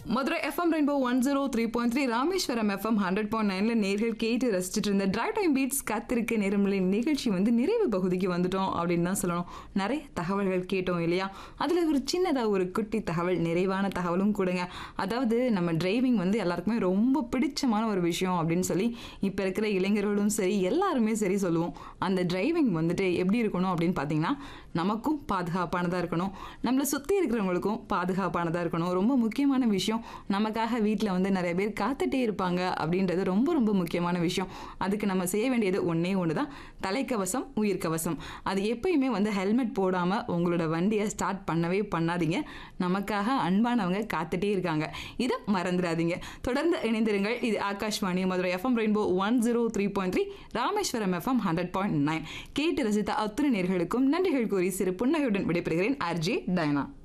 Madurai FM rainbow one zero three point three Rameswaram FM hundred point நைன்ல நேர்கள் கேட்டு ரசிச்சுட்டு இருந்த டிரைவ் டைம் பீட்ஸ் காத்திருக்க நேரமில்லை நிகழ்ச்சி வந்து நிறைவு பகுதிக்கு வந்துட்டோம் அப்படின்னு தான் சொல்லணும் நிறைய தகவல்கள் கேட்டோம் இல்லையா அதில் ஒரு சின்னதாக ஒரு குட்டி தகவல் நிறைவான தகவலும் கொடுங்க அதாவது நம்ம டிரைவிங் வந்து எல்லாருக்குமே ரொம்ப பிடிச்சமான ஒரு விஷயம் அப்படின்னு சொல்லி இப்போ இருக்கிற இளைஞர்களும் சரி எல்லாருமே சரி சொல்லுவோம் அந்த டிரைவிங் வந்துட்டு எப்படி இருக்கணும் அப்படின்னு பார்த்தீங்கன்னா நமக்கும் பாதுகாப்பானதாக இருக்கணும் நம்மளை சுற்றி இருக்கிறவங்களுக்கும் பாதுகாப்பானதாக இருக்கணும் ரொம்ப முக்கியமான விஷயம் நமக்காக வீட்டில் வந்து நிறைய பேர் காத்துட்டே இருப்பாங்க அப்படின்றது ரொம்ப ரொம்ப முக்கியமான விஷயம் அதுக்கு நம்ம செய்ய வேண்டியது ஒன்றே ஒன்று தான் தலைக்கவசம் உயிர்க்கவசம் அது எப்பயுமே வந்து ஹெல்மெட் போடாமல் உங்களோட வண்டியை ஸ்டார்ட் பண்ணவே பண்ணாதீங்க நமக்காக அன்பானவங்க காத்துட்டே இருக்காங்க இதை மறந்துடாதீங்க தொடர்ந்து இணைந்திருங்கள் இது Akashvani Madurai FM rainbow one zero three point three Rameswaram FM hundred point nine கேட்டு ரசித்த அத்துணை நேர்களுக்கும் நன்றிகள் கூறி சிறு புன்னகையுடன் விடைபெறுகிறேன் ஆர்ஜே டயனா